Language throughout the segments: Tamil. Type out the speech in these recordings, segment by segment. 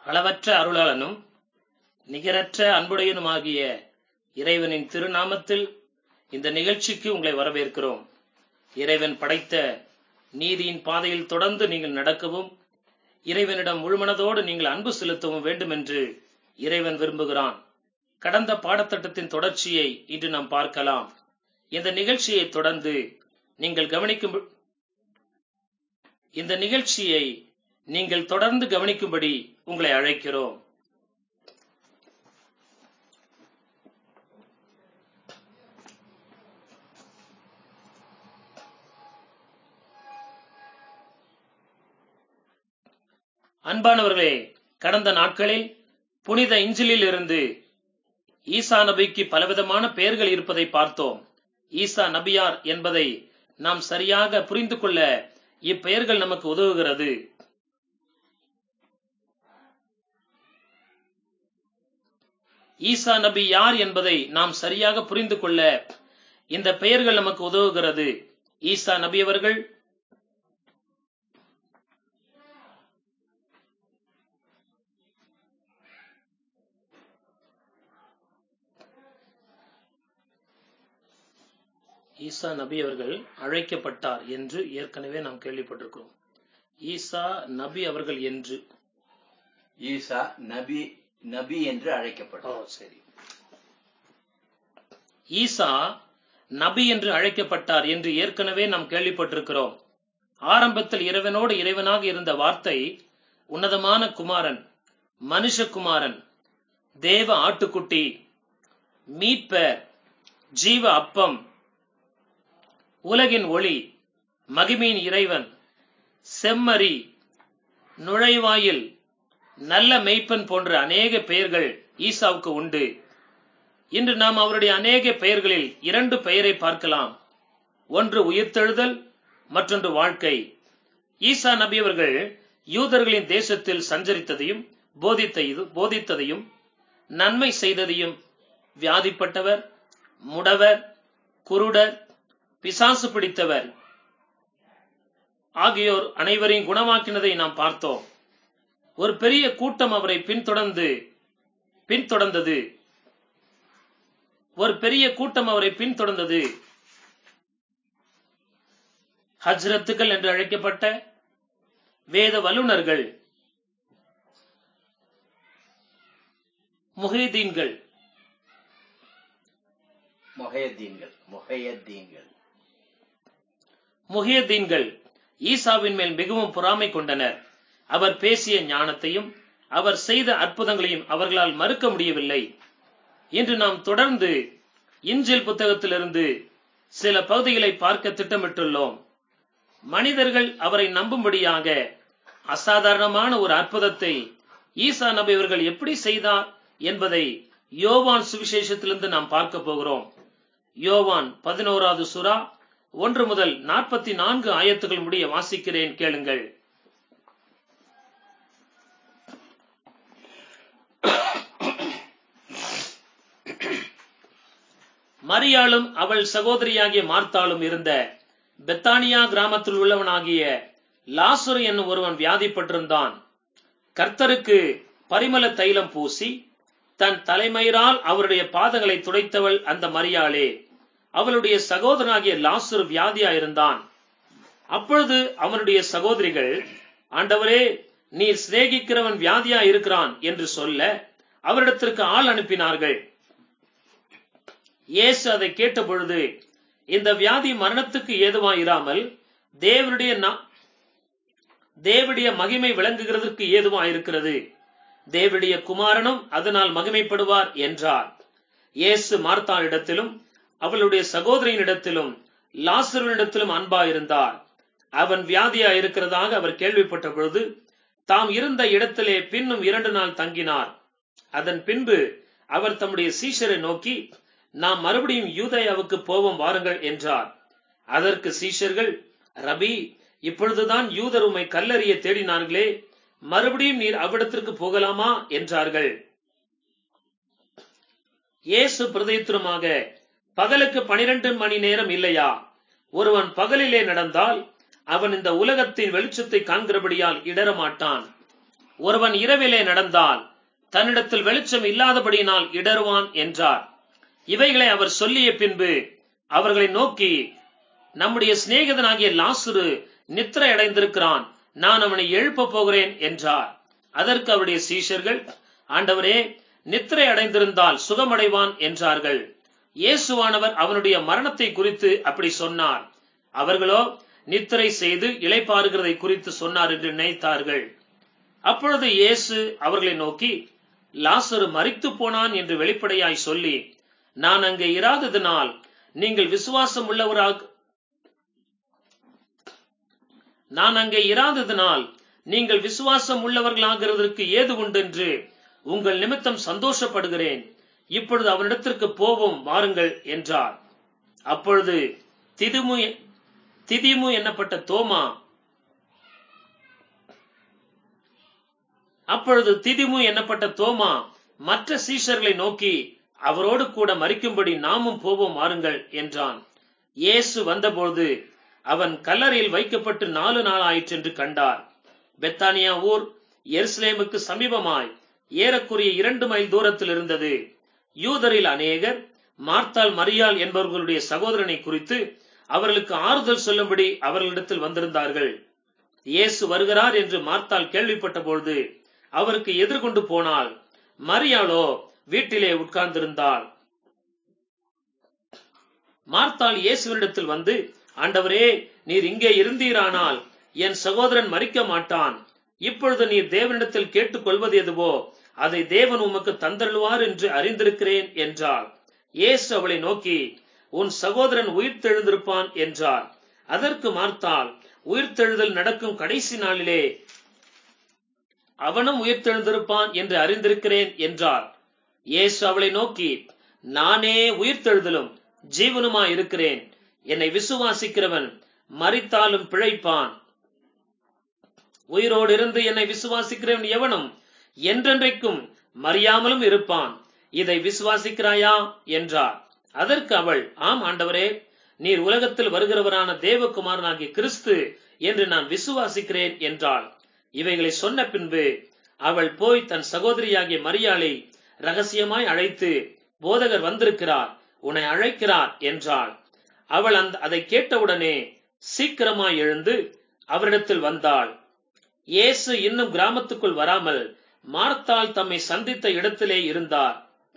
அளவற்ற அருளாளனும் நிகரற்ற அன்புடையனுமாகிய இறைவனின் திருநாமத்தில் இந்த நிகழ்ச்சிக்கு உங்களை வரவேற்கிறோம் இறைவன் படைத்த நீதியின் பாதையில் தொடர்ந்து நீங்கள் நடக்கவும் இறைவனிடம் முழுமனதோடு நீங்கள் அன்பு செலுத்தவும் வேண்டும் என்று இறைவன் விரும்புகிறான் கடந்த பாடத்திட்டத்தின் தொடர்ச்சியை இன்று நாம் பார்க்கலாம் இந்த நிகழ்ச்சியை தொடர்ந்து நீங்கள் கவனிக்கும் இந்த நிகழ்ச்சியை நீங்கள் தொடர்ந்து கவனிக்கும்படி உங்களை அழைக்கிறோம் அன்பானவர்களே கடந்த நாட்களில் புனித இஞ்சிலில் இருந்து ஈசா நபிக்கு பலவிதமான பெயர்கள் இருப்பதை பார்த்தோம் ஈசா நபியார் என்பதை நாம் சரியாக புரிந்து கொள்ள இப்பெயர்கள் நமக்கு உதவுகிறது ஈசா நபி யார் என்பதை நாம் சரியாக புரிந்து கொள்ள இந்த பெயர்கள் நமக்கு உதவுகிறது ஈசா நபி அவர்கள் ஈசா நபி அவர்கள் அழைக்கப்பட்டார் என்று ஏற்கனவே நாம் கேள்விப்பட்டிருக்கிறோம் ஈசா நபி அவர்கள் என்று ஈசா நபி நபி என்று ஓ அழைக்கப்பட்டார் சரி ஈசா நபி என்று அழைக்கப்பட்டார் என்று ஏற்கனவே நாம் கேள்விப்பட்டிருக்கிறோம் ஆரம்பத்தில் இறைவனோடு இறைவனாக இருந்த வார்த்தை உன்னதமான குமாரன் மனுஷகுமாரன் தேவ ஆட்டுக்குட்டி மீட்பர் ஜீவ அப்பம் உலகின் ஒளி மகிமையின் இறைவன் செம்மறி நுழைவாயில் நல்ல மெய்ப்பன் போன்ற அநேக பெயர்கள் ஈசாவுக்கு உண்டு இன்று நாம் அவருடைய அநேக பெயர்களில் இரண்டு பெயரை பார்க்கலாம் ஒன்று உயிர்த்தெழுதல் மற்றொன்று வாழ்க்கை ஈசா நபி அவர்கள் யூதர்களின் தேசத்தில் சஞ்சரித்ததையும் போதித்த போதித்ததையும் நன்மை செய்ததையும் வியாதிப்பட்டவர் முடவர் குருடர் பிசாசு பிடித்தவர் ஆகியோர் அனைவரையும் குணமாக்கினதை நாம் பார்த்தோம் ஒரு பெரிய கூட்டம் அவரை பின்தொடர்ந்து பின்தொடர்ந்தது ஒரு பெரிய கூட்டம் அவரை பின்தொடர்ந்தது ஹஜ்ரத்துக்கள் என்று அழைக்கப்பட்ட வேத வல்லுனர்கள் முஹைதீன்கள் முஹையத்தீன்கள் முஹையத்தீன்கள் முஹியதீன்கள் ஈசாவின் மேல் மிகவும் பொறாமை கொண்டனர் அவர் பேசிய ஞானத்தையும் அவர் செய்த அற்புதங்களையும் அவர்களால் மறுக்க முடியவில்லை இன்று நாம் தொடர்ந்து இன்ஜில் புத்தகத்திலிருந்து சில பகுதிகளை பார்க்க திட்டமிட்டுள்ளோம் மனிதர்கள் அவரை நம்பும்படியாக அசாதாரணமான ஒரு அற்புதத்தை ஈசா நபி அவர்கள் எப்படி செய்தார் என்பதை யோவான் சுவிசேஷத்திலிருந்து நாம் பார்க்க போகிறோம் யோவான் பதினோராவது சுறா ஒன்று முதல் நாற்பத்தி நான்கு ஆயத்துகள் முடிய வாசிக்கிறேன் கேளுங்கள் மரியாளும் அவள் சகோதரியாகிய மார்த்தாளும் இருந்த பெத்தானியா கிராமத்தில் உள்ளவனாகிய லாசுரு என்னும் ஒருவன் வியாதிப்பட்டிருந்தான் கர்த்தருக்கு பரிமள தைலம் பூசி தன் தலைமயிரால் அவருடைய பாதங்களை துடைத்தவள் அந்த மரியாளே அவளுடைய சகோதரனாகிய லாசுரு வியாதியாயிருந்தான் அப்பொழுது அவனுடைய சகோதரிகள் ஆண்டவரே நீர் சிநேகிக்கிறவன் வியாதியா இருக்கிறான் என்று சொல்ல அவரிடத்திற்கு ஆள் அனுப்பினார்கள் இயேசு அதை கேட்ட பொழுது இந்த வியாதி மரணத்துக்கு ஏதுவாயிராமல் தேவனுடைய நா- தேவனுடைய மகிமை விளங்குகிறதற்கு ஏதுவாயிருக்கிறது தேவனுடைய குமாரனும் அதனால் மகிமைப்படுவார் என்றார் இயேசு மார்த்தாளிடத்திலும் அவளுடைய சகோதரியினிடத்திலும் லாசருவினிடத்திலும் அன்பாயிருந்தார் அவன் வியாதியா இருக்கிறதாக அவர் கேள்விப்பட்ட பொழுது தாம் இருந்த இடத்திலே பின்னும் இரண்டு நாள் தங்கினார் அதன் பின்பு அவர் தம்முடைய சீஷரை நோக்கி நாம் மறுபடியும் யூதயாவுக்கு போவோம் வாருங்கள் என்றார் அதற்கு சீஷர்கள் ரபி இப்பொழுதுதான் யூதர் உம்மை கல்லறிய தேடினார்களே மறுபடியும் நீர் அவ்விடத்திற்கு போகலாமா என்றார்கள் இயேசு பிரதேத்துரமாக பகலுக்கு பனிரெண்டு மணி நேரம் இல்லையா ஒருவன் பகலிலே நடந்தால் அவன் இந்த உலகத்தின் வெளிச்சத்தை காண்கிறபடியால் இடரமாட்டான் ஒருவன் இரவிலே நடந்தால் தன்னிடத்தில் வெளிச்சம் இல்லாதபடியினால் இடறுவான் என்றார் இவைகளை அவர் சொல்லிய பின்பு அவர்களை நோக்கி நம்முடைய சிநேகிதனாகிய லாசுரு நித்திரை அடைந்திருக்கிறான் நான் அவனை எழுப்ப போகிறேன் என்றார் அதற்கு அவருடைய சீஷர்கள் ஆண்டவரே நித்திரை அடைந்திருந்தால் சுகமடைவான் என்றார்கள் இயேசுவானவர் அவனுடைய மரணத்தை குறித்து அப்படி சொன்னார் அவர்களோ நித்திரை செய்து இளைப்பாறுகிறதை குறித்து சொன்னார் என்று நினைத்தார்கள் அப்பொழுது இயேசு அவர்களை நோக்கி லாசரு மரித்து போனான் என்று வெளிப்படையாய் சொல்லி நான் அங்கே இராததினால் நீங்கள் விசுவாசம் உள்ளவராக நான் அங்கே இராததினால் நீங்கள் விசுவாசம் உள்ளவர்களாகிறதற்கு ஏது உண்டென்று உங்கள் நிமித்தம் சந்தோஷப்படுகிறேன் இப்பொழுது அவனிடத்திற்கு போவோம் வாருங்கள் என்றார் அப்பொழுது திதுமு திதிமு என்னப்பட்ட தோமா அப்பொழுது திதிமு என்னப்பட்ட தோமா மற்ற சீஷர்களை நோக்கி அவரோடு கூட மறிக்கும்படி நாமும் போவோம் வாருங்கள் என்றான் இயேசு வந்தபோது அவன் கல்லறையில் வைக்கப்பட்டு நாலு நாள் ஆயிற்று என்று கண்டார் பெத்தானியா ஊர் எருசலேமுக்கு சமீபமாய் ஏறக்குறைய இரண்டு மைல் தூரத்தில் இருந்தது யூதரில் அநேகர் மார்த்தாள் மரியாள் என்பவர்களுடைய சகோதரனை குறித்து அவர்களுக்கு ஆறுதல் சொல்லும்படி அவர்களிடத்தில் வந்திருந்தார்கள் இயேசு வருகிறார் என்று மார்த்தாள் கேள்விப்பட்ட பொழுது அவருக்கு எதிர்கொண்டு போனால் மரியாளோ வீட்டிலே உட்கார்ந்திருந்தாள் மார்த்தாள் இயேசுவனிடத்தில் வந்து ஆண்டவரே நீர் இங்கே இருந்தீரானால் என் சகோதரன் மறிக்க மாட்டான் இப்பொழுது நீர் தேவனிடத்தில் கேட்டுக் கொள்வது எதுவோ அதை தேவன் உமக்கு தந்தருள்வார் என்று அறிந்திருக்கிறேன் என்றாள் இயேசு அவளை நோக்கி உன் சகோதரன் உயிர்த்தெழுந்திருப்பான் என்றார் அதற்கு மார்த்தாள் உயிர்த்தெழுதல் நடக்கும் கடைசி நாளிலே அவனும் உயிர்த்தெழுந்திருப்பான் என்று அறிந்திருக்கிறேன் என்றார் இயேசு அவளை நோக்கி நானே உயிர்த்தெழுதலும் ஜீவனுமா இருக்கிறேன் என்னை விசுவாசிக்கிறவன் மறித்தாலும் பிழைப்பான் உயிரோடு இருந்து என்னை விசுவாசிக்கிறவன் எவனும் என்றென்றைக்கும் மறியாமலும் இருப்பான் இதை விசுவாசிக்கிறாயா என்றார் அதற்கு அவள் ஆம் ஆண்டவரே நீர் உலகத்தில் வருகிறவரான தேவகுமாரனாகிய கிறிஸ்து என்று நான் விசுவாசிக்கிறேன் என்றாள் இவைகளை சொன்ன பின்பு அவள் போய் தன் சகோதரியாகிய மரியாளை ரகசியமாய் அழைத்து போதகர் வந்திருக்கிறார் உன்னை அழைக்கிறார் என்றாள் அவள் அந்த அதை கேட்டவுடனே சீக்கிரமாய் எழுந்து அவரிடத்தில் வந்தாள் இயேசு இன்னும் கிராமத்துக்குள் வராமல் மார்த்தாள் தம்மை சந்தித்த இடத்திலே இருந்தார்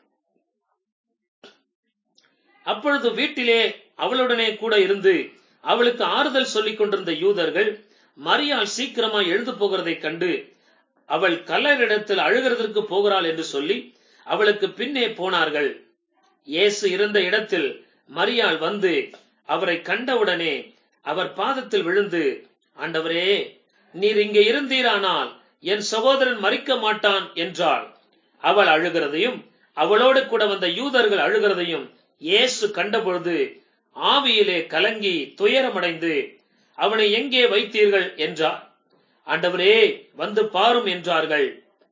அப்பொழுது வீட்டிலே அவளுடனே கூட இருந்து அவளுக்கு ஆறுதல் சொல்லிக் கொண்டிருந்த யூதர்கள் மரியாள் சீக்கிரமாய் எழுந்து போகிறதைக் கண்டு அவள் கல்லறிடத்தில் அழுகிறதற்கு போகிறாள் என்று சொல்லி அவளுக்கு பின்னே போனார்கள் இயேசு இருந்த இடத்தில் மரியாள் வந்து அவரை கண்டவுடனே அவர் பாதத்தில் விழுந்து ஆண்டவரே நீர் இங்கே இருந்தீரானால் என் சகோதரன் மறிக்க மாட்டான் என்றாள் அவள் அழுகிறதையும் அவளோடு கூட வந்த யூதர்கள் அழுகிறதையும் இயேசு கண்டபொழுது ஆவியிலே கலங்கி துயரமடைந்து அவனை எங்கே வைத்தீர்கள் என்றார் ஆண்டவரே வந்து பாரும் என்றார்கள்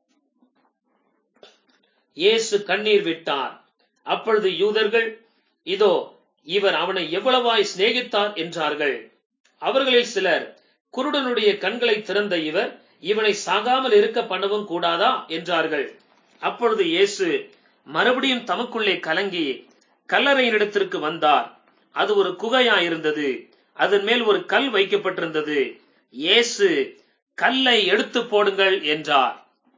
இயேசு கண்ணீர் விட்டார் அப்பொழுது யூதர்கள் இதோ இவர் அவனை எவ்வளவாய் சிநேகித்தார் என்றார்கள் அவர்களில் சிலர் குருடனுடைய கண்களை திறந்த இவர் இவனை சாகாமல் இருக்க பண்ணவும் கூடாதா என்றார்கள் அப்பொழுது இயேசு மறுபடியும் தமக்குள்ளே கலங்கி கல்லறையினிடத்திற்கு வந்தார் அது ஒரு குகையா இருந்தது அதன் மேல் ஒரு கல் வைக்கப்பட்டிருந்தது இயேசு கல்லை எடுத்து போடுங்கள் என்றார்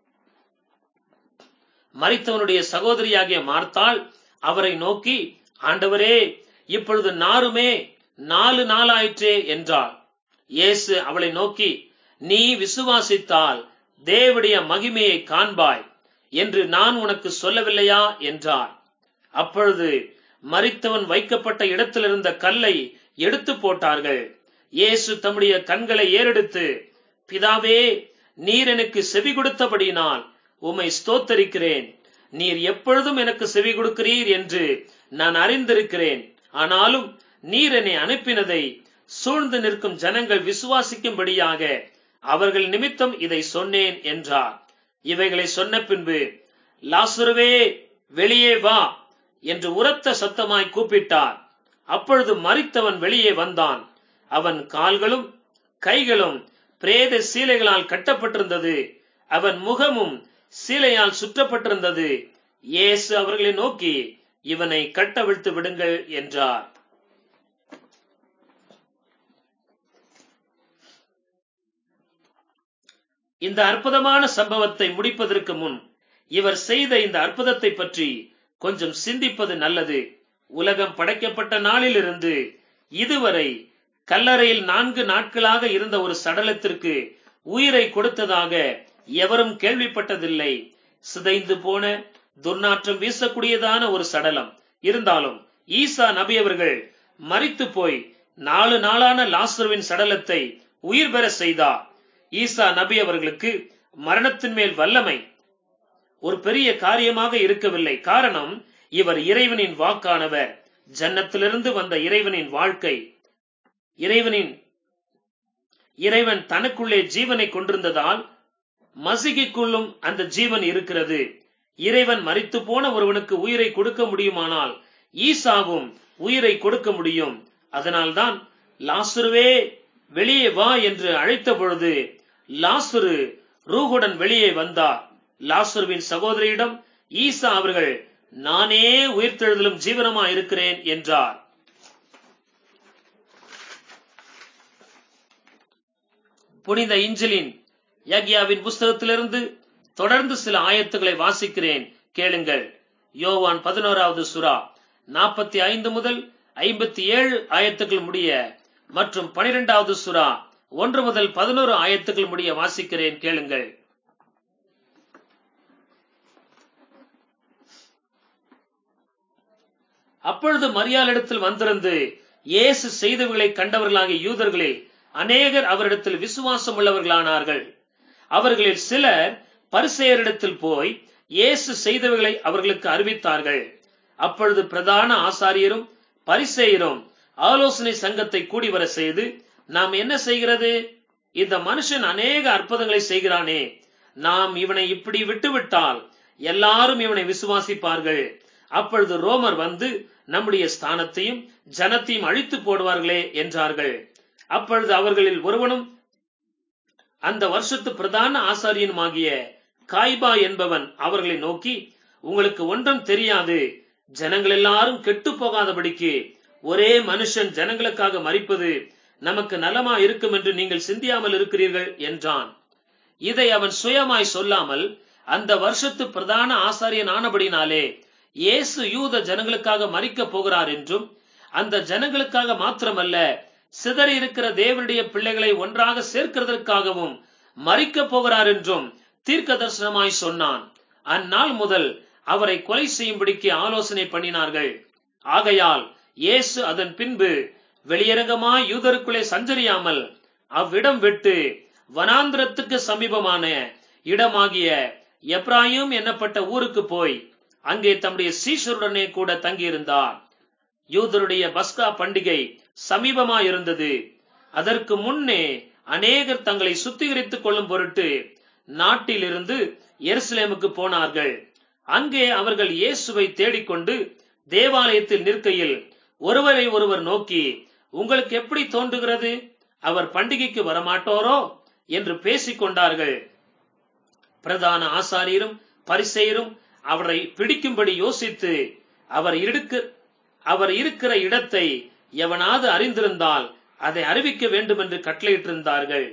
மரித்தவனுடைய சகோதரியாகிய மார்த்தாள் அவரை நோக்கி ஆண்டவரே இப்பொழுது நாருமே நாலு நாளாயிற்றே என்றாள் இயேசு அவளை நோக்கி நீ விசுவாசித்தால் தேவடைய மகிமையை காண்பாய் என்று நான் உனக்கு சொல்லவில்லையா என்றார் அப்பொழுது மரித்தவன் வைக்கப்பட்ட இடத்திலிருந்த கல்லை எடுத்து போட்டார்கள் இயேசு தம்முடைய கண்களை ஏறெடுத்து பிதாவே நீர் எனக்கு செவி கொடுத்தபடியினால் உம்மை ஸ்தோத்தரிக்கிறேன் நீர் எப்பொழுதும் எனக்கு செவி கொடுக்கிறீர் என்று நான் அறிந்திருக்கிறேன் ஆனாலும் நீர் என்னை அனுப்பினதை சூழ்ந்து நிற்கும் ஜனங்கள் விசுவாசிக்கும்படியாக அவர்கள் நிமித்தம் இதை சொன்னேன் என்றார் இவைகளை சொன்ன பின்பு லாசுருவே வெளியே வா என்று உரத்த சத்தமாய் கூப்பிட்டார் அப்பொழுது மரித்தவன் வெளியே வந்தான் அவன் கால்களும் கைகளும் பிரேத சீலைகளால் கட்டப்பட்டிருந்தது அவன் முகமும் சீலையால் சுற்றப்பட்டிருந்தது இயேசு அவர்களை நோக்கி இவனை கட்டவிழ்த்து விடுங்கள் என்றார் இந்த அற்புதமான சம்பவத்தை முடிப்பதற்கு முன் இவர் செய்த இந்த அற்புதத்தை பற்றி கொஞ்சம் சிந்திப்பது நல்லது உலகம் படைக்கப்பட்ட நாளிலிருந்து இதுவரை கல்லறையில் நான்கு நாட்களாக இருந்த ஒரு சடலத்திற்கு உயிரை கொடுத்ததாக எவரும் கேள்விப்பட்டதில்லை சிதைந்து போன துர்நாற்றம் வீசக்கூடியதான ஒரு சடலம் இருந்தாலும் ஈசா நபி அவர்கள் மரித்து போய் நாலு நாளான லாசருவின் சடலத்தை உயிர் பெற செய்தார் ஈசா நபி அவர்களுக்கு மரணத்தின் மேல் வல்லமை ஒரு பெரிய காரியமாக இருக்கவில்லை காரணம் இவர் இறைவனின் வாக்கானவர் ஜன்னத்திலிருந்து வந்த இறைவனின் வாழ்க்கை இறைவனின் இறைவன் தனக்குள்ளே ஜீவனை கொண்டிருந்ததால் மசிகிக்குள்ளும் அந்த ஜீவன் இருக்கிறது இறைவன் மரித்து போன ஒருவனுக்கு உயிரை கொடுக்க முடியுமானால் ஈசாவும் உயிரை கொடுக்க முடியும் அதனால்தான் லாசுருவே வெளியே வா என்று அழைத்த பொழுது லாசுரு ரூகுடன் வெளியே வந்தார் லாசுருவின் சகோதரியிடம் ஈசா அவர்கள் நானே உயிர்த்தெழுதலும் ஜீவனமா இருக்கிறேன் என்றார் புனித இஞ்சலின் யக்யாவின் புஸ்தகத்திலிருந்து தொடர்ந்து சில ஆயத்துக்களை வாசிக்கிறேன் கேளுங்கள் யோவான் பதினோராவது சுறா நாற்பத்தி ஐந்து முதல் ஐம்பத்தி ஏழு ஆயத்துக்கள் முடிய மற்றும் பனிரெண்டாவது சுறா ஒன்று முதல் பதினோரு ஆயத்துக்கள் முடிய வாசிக்கிறேன் கேளுங்கள் அப்பொழுது மரியாளிடத்தில் வந்திருந்து இயேசு செய்தவர்களை கண்டவர்களாகிய யூதர்களில் அநேகர் அவரிடத்தில் விசுவாசம் உள்ளவர்களானார்கள் அவர்களில் சிலர் பரிசெயரிடத்தில் போய் இயேசு செய்தவர்களை அவர்களுக்கு அறிவித்தார்கள் அப்பொழுது பிரதான ஆசாரியரும் பரிசெயரும் ஆலோசனை சங்கத்தை கூடி வர செய்து நாம் என்ன செய்கிறது இந்த மனுஷன் அநேக அற்புதங்களை செய்கிறானே நாம் இவனை இப்படி விட்டுவிட்டால் எல்லாரும் இவனை விசுவாசிப்பார்கள் அப்பொழுது ரோமர் வந்து நம்முடைய ஸ்தானத்தையும் ஜனத்தையும் அழித்து போடுவார்களே என்றார்கள் அப்பொழுது அவர்களில் ஒருவனும் அந்த வருஷத்து பிரதான ஆசாரியனுமாகிய காய்பா என்பவன் அவர்களை நோக்கி உங்களுக்கு ஒன்றும் தெரியாது ஜனங்கள் எல்லாரும் கெட்டு போகாதபடிக்கு ஒரே மனுஷன் ஜனங்களுக்காக மறிப்பது நமக்கு நலமா இருக்கும் என்று நீங்கள் சிந்தியாமல் இருக்கிறீர்கள் என்றான் இதை அவன் சுயமாய் சொல்லாமல் அந்த வருஷத்து பிரதான ஆசாரியன் ஆனபடினாலே இயேசு யூத ஜனங்களுக்காக மறிக்க போகிறார் என்றும் அந்த ஜனங்களுக்காக மாத்திரமல்ல சிதறி இருக்கிற தேவனுடைய பிள்ளைகளை ஒன்றாக சேர்க்கிறதற்காகவும் மறிக்க போகிறார் என்றும் தீர்க்க தரிசனமாய் சொன்னான் அந்நாள் முதல் அவரை கொலை செய்யும்படிக்கு ஆலோசனை பண்ணினார்கள் ஆகையால் இயேசு அதன் பின்பு வெளியரங்கமாய் யூதருக்குள்ளே சஞ்சரியாமல் அவ்விடம் விட்டு வனாந்திரத்துக்கு சமீபமான இடமாகிய எப்ராயும் என்னப்பட்ட ஊருக்கு போய் அங்கே தம்முடைய சீஷருடனே கூட தங்கியிருந்தார் யூதருடைய பஸ்கா பண்டிகை சமீபமாயிருந்தது அதற்கு முன்னே அநேகர் தங்களை சுத்திகரித்துக் கொள்ளும் பொருட்டு நாட்டிலிருந்து எருசலேமுக்கு போனார்கள் அங்கே அவர்கள் இயேசுவை தேடிக்கொண்டு தேவாலயத்தில் நிற்கையில் ஒருவரை ஒருவர் நோக்கி உங்களுக்கு எப்படி தோன்றுகிறது அவர் பண்டிகைக்கு வரமாட்டோரோ என்று பேசிக் கொண்டார்கள் பிரதான ஆசாரியரும் பரிசெயரும் அவரை பிடிக்கும்படி யோசித்து அவர் இடுக்கு அவர் இருக்கிற இடத்தை எவனாவது அறிந்திருந்தால் அதை அறிவிக்க வேண்டும் என்று கட்டளையிட்டிருந்தார்கள்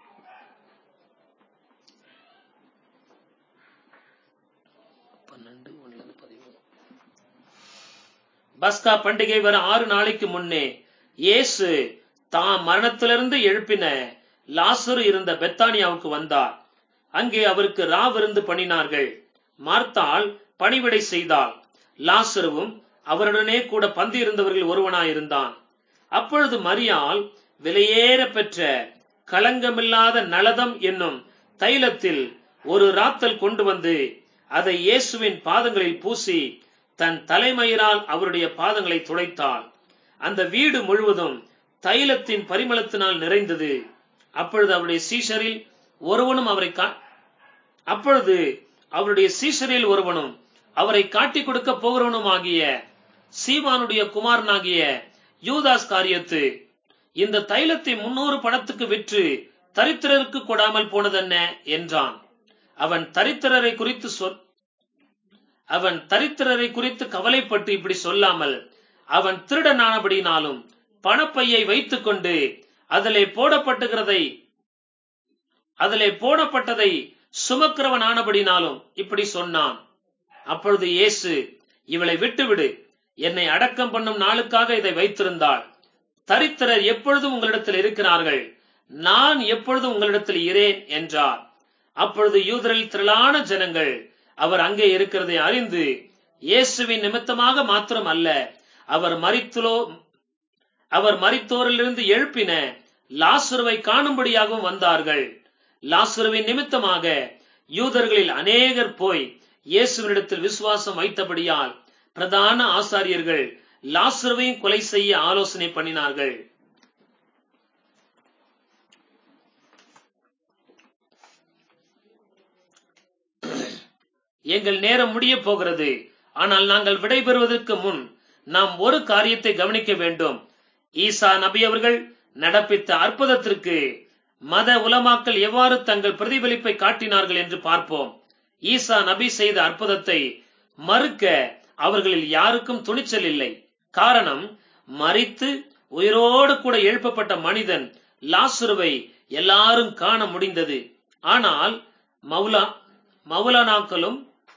பஸ்கா பண்டிகை வர ஆறு நாளைக்கு முன்னே இயேசு தாம் மரணத்திலிருந்து எழுப்பின லாசரு இருந்த பெத்தானியாவுக்கு வந்தார் அங்கே அவருக்கு ராவிருந்து பண்ணினார்கள் மார்த்தாள் பணிவிடை செய்தாள் லாசருவும் அவருடனே கூட பந்தி இருந்தவர்கள் ஒருவனாயிருந்தான் அப்பொழுது மரியாள் விலையேற பெற்ற களங்கமில்லாத நலதம் என்னும் தைலத்தில் ஒரு ராத்தல் கொண்டு வந்து அதை இயேசுவின் பாதங்களில் பூசி தன் தலைமயிரால் அவருடைய பாதங்களை துடைத்தாள் அந்த வீடு முழுவதும் தைலத்தின் பரிமளத்தினால் நிறைந்தது அப்பொழுது அவருடைய சீஷரில் ஒருவனும் அவரை கா- அப்பொழுது அவருடைய சீஷரில் ஒருவனும் அவரை காட்டிக் கொடுக்க போகிறவனுமாகிய சீமானுடைய குமாரனாகிய யூதாஸ் காரியத்து இந்த தைலத்தை முன்னூறு பணத்துக்கு விற்று தரித்திரருக்கு கொடாமல் போனதென்ன என்றான் அவன் தரித்திரரை குறித்து சொல் அவன் தரித்திரரை குறித்து கவலைப்பட்டு இப்படி சொல்லாமல் அவன் திருடனானபடினாலும் பணப்பையை வைத்துக்கொண்டு அதிலே போடப்பட்டுகிறதை அதிலே போடப்பட்டதை சுமக்கிறவன் ஆனபடினாலும் இப்படி சொன்னான் அப்பொழுது இயேசு இவளை விட்டுவிடு என்னை அடக்கம் பண்ணும் நாளுக்காக இதை வைத்திருந்தாள் தரித்திரர் எப்பொழுதும் உங்களிடத்தில் இருக்கிறார்கள் நான் எப்பொழுதும் உங்களிடத்தில் இரேன் என்றார் அப்பொழுது யூதரில் திரளான ஜனங்கள் அவர் அங்கே இருக்கிறதை அறிந்து இயேசுவின் நிமித்தமாக மாத்திரம் அல்ல அவர் மரித்துலோ அவர் மரித்தோரிலிருந்து எழுப்பின லாசுருவை காணும்படியாகவும் வந்தார்கள் லாசுருவின் நிமித்தமாக யூதர்களில் அநேகர் போய் இயேசுவினிடத்தில் விசுவாசம் வைத்தபடியால் பிரதான ஆசாரியர்கள் லாசுருவையும் கொலை செய்ய ஆலோசனை பண்ணினார்கள் எங்கள் நேரம் முடிய போகிறது ஆனால் நாங்கள் விடைபெறுவதற்கு முன் நாம் ஒரு காரியத்தை கவனிக்க வேண்டும் ஈசா நபி அவர்கள் நடப்பித்த அற்புதத்திற்கு மத உலமாக்கள் எவ்வாறு தங்கள் பிரதிபலிப்பை காட்டினார்கள் என்று பார்ப்போம் ஈசா நபி செய்த அற்புதத்தை மறுக்க அவர்களில் யாருக்கும் துணிச்சல் இல்லை காரணம் மறித்து உயிரோடு கூட எழுப்பப்பட்ட மனிதன் லாசுருவை எல்லாரும் காண முடிந்தது ஆனால் மௌலா மௌலானாக்களும்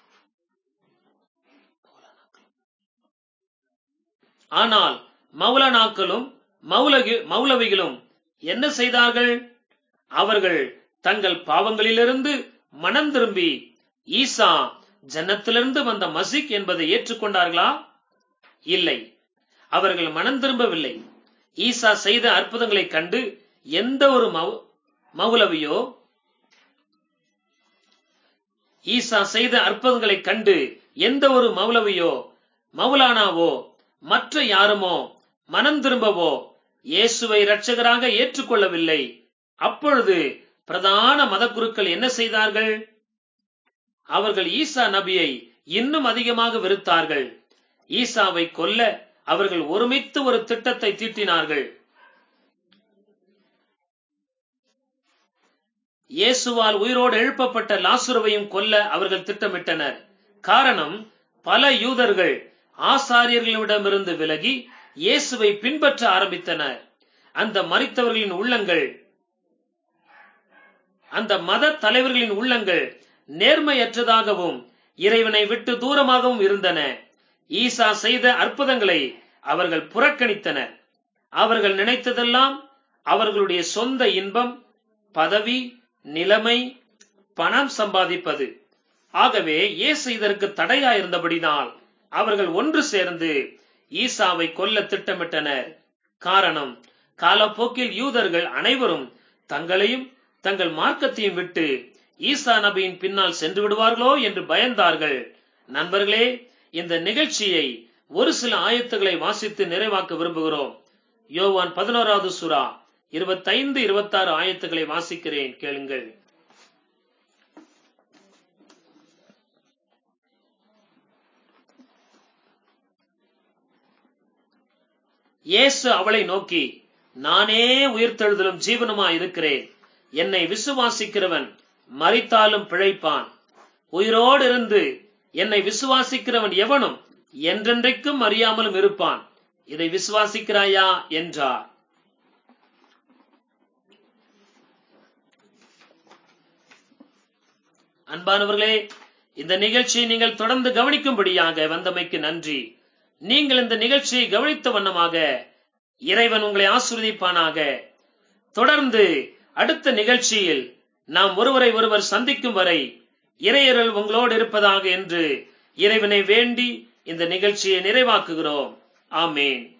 ஆனால் மௌலானாக்களும் மௌலகி மௌலவிகளும் என்ன செய்தார்கள் அவர்கள் தங்கள் பாவங்களிலிருந்து மனம் திரும்பி ஈசா ஜன்னத்திலிருந்து வந்த மசிக் என்பதை ஏற்றுக்கொண்டார்களா இல்லை அவர்கள் மனம் திரும்பவில்லை ஈசா செய்த அற்புதங்களை கண்டு எந்த ஒரு மௌ- மௌலவியோ ஈசா செய்த அற்புதங்களை கண்டு எந்த ஒரு மௌலவியோ மௌலானாவோ மற்ற யாருமோ மனம் திரும்பவோ இயேசுவை இரட்சகராக ஏற்றுக்கொள்ளவில்லை அப்பொழுது பிரதான மதக்குருக்கள் என்ன செய்தார்கள் அவர்கள் ஈசா நபியை இன்னும் அதிகமாக வெறுத்தார்கள் ஈசாவை கொல்ல அவர்கள் ஒருமித்து ஒரு திட்டத்தை தீட்டினார்கள் இயேசுவால் உயிரோடு எழுப்பப்பட்ட லாசுருவையும் கொல்ல அவர்கள் திட்டமிட்டனர் காரணம் பல யூதர்கள் ஆசாரியர்களிடமிருந்து விலகி இயேசுவை பின்பற்ற ஆரம்பித்தனர் அந்த மரித்தவர்களின் உள்ளங்கள் அந்த மத தலைவர்களின் உள்ளங்கள் நேர்மையற்றதாகவும் இறைவனை விட்டு தூரமாகவும் இருந்தன ஈசா செய்த அற்புதங்களை அவர்கள் புறக்கணித்தனர் அவர்கள் நினைத்ததெல்லாம் அவர்களுடைய சொந்த இன்பம் பதவி நிலைமை பணம் சம்பாதிப்பது ஆகவே இயேசு இதற்கு தடையாயிருந்தபடினால் அவர்கள் ஒன்று சேர்ந்து ஈசாவை கொல்ல திட்டமிட்டனர் காரணம் காலப்போக்கில் யூதர்கள் அனைவரும் தங்களையும் தங்கள் மார்க்கத்தையும் விட்டு ஈசா நபியின் பின்னால் சென்று விடுவார்களோ என்று பயந்தார்கள் நண்பர்களே இந்த நிகழ்ச்சியை ஒரு சில ஆயத்துகளை வாசித்து நிறைவாக்க விரும்புகிறோம் யோவான் பதினோராவது சுறா இருபத்தைந்து இருபத்தாறு ஆயத்துக்களை வாசிக்கிறேன் கேளுங்கள் இயேசு அவளை நோக்கி நானே உயிர்த்தெழுதலும் ஜீவனுமா இருக்கிறேன் என்னை விசுவாசிக்கிறவன் மரித்தாலும் பிழைப்பான் உயிரோடு இருந்து என்னை விசுவாசிக்கிறவன் எவனும் என்றென்றைக்கும் அறியாமலும் இருப்பான் இதை விசுவாசிக்கிறாயா என்றார் அன்பானவர்களே இந்த நிகழ்ச்சியை நீங்கள் தொடர்ந்து கவனிக்கும்படியாக வந்தமைக்கு நன்றி நீங்கள் இந்த நிகழ்ச்சியை கவனித்த வண்ணமாக இறைவன் உங்களை ஆசீர்வதிப்பானாக தொடர்ந்து அடுத்த நிகழ்ச்சியில் நாம் ஒருவரை ஒருவர் சந்திக்கும் வரை இறையருள் உங்களோடு இருப்பதாக என்று இறைவனை வேண்டி இந்த நிகழ்ச்சியை நிறைவாக்குகிறோம் ஆமேன்